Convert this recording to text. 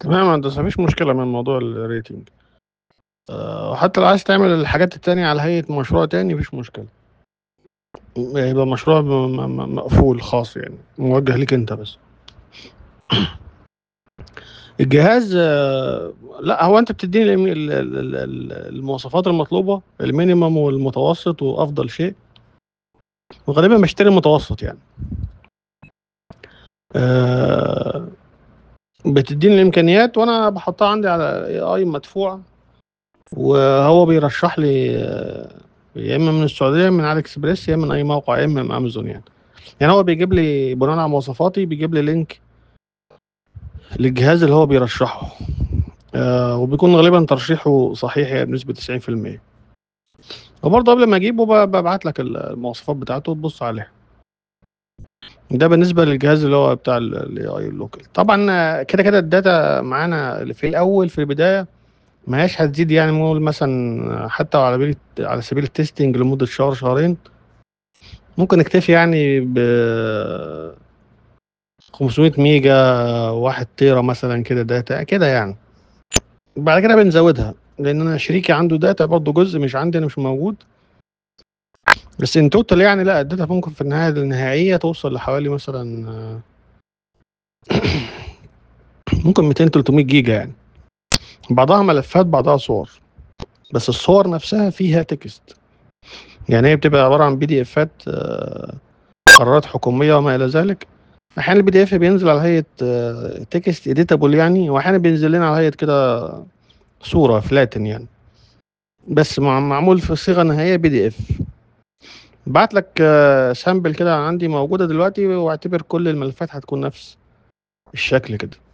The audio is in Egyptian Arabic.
تمام ما عندوش مفيش مشكلة من موضوع الريتنج آه، وحتى لو عايز تعمل الحاجات التانية على هيئة مشروع تاني مفيش مشكلة يبقى مشروع م- م- م- مقفول خاص يعني موجه ليك انت بس الجهاز آه، لا هو انت بتديني الم- ال- ال- ال- ال- المواصفات المطلوبة المينيمم والمتوسط وافضل شيء وغالبا بشتري المتوسط يعني آه، بتديني الامكانيات وانا بحطها عندي على اي اي مدفوع وهو بيرشح لي آه، يا اما من السعوديه من علي اكسبريس يا من اي موقع يا اما من امازون يعني يعني هو بيجيب لي بناء على مواصفاتي بيجيب لي لينك للجهاز اللي هو بيرشحه آه وبيكون غالبا ترشيحه صحيح يعني بنسبه 90% وبرضه قبل ما اجيبه ب- ببعت لك المواصفات بتاعته وتبص عليها ده بالنسبه للجهاز اللي هو بتاع الاي اي اللوكال طبعا آه، كده كده الداتا معانا اللي في الاول في البدايه ما هياش هتزيد يعني نقول مثلا حتى على سبيل على سبيل التستنج لمده شهر شهرين ممكن نكتفي يعني ب 500 ميجا واحد تيرا مثلا كده داتا كده يعني بعد كده بنزودها لان انا شريكي عنده داتا برضه جزء مش عندي انا مش موجود بس ان توتال يعني لا الداتا ممكن في النهايه النهائيه توصل لحوالي مثلا آه، ممكن 200 300 جيجا يعني بعضها ملفات بعضها صور بس الصور نفسها فيها تكست يعني هي بتبقى عباره عن بي دي افات قرارات حكوميه وما الى ذلك احيانا البي دي اف بينزل على هيئه تكست اديتابل يعني واحيانا بينزل لنا على هيئه كده صوره فلاتن يعني بس مع- معمول في صيغه نهائيه بي دي اف بعت لك سامبل كده عندي موجوده دلوقتي واعتبر كل الملفات هتكون نفس الشكل كده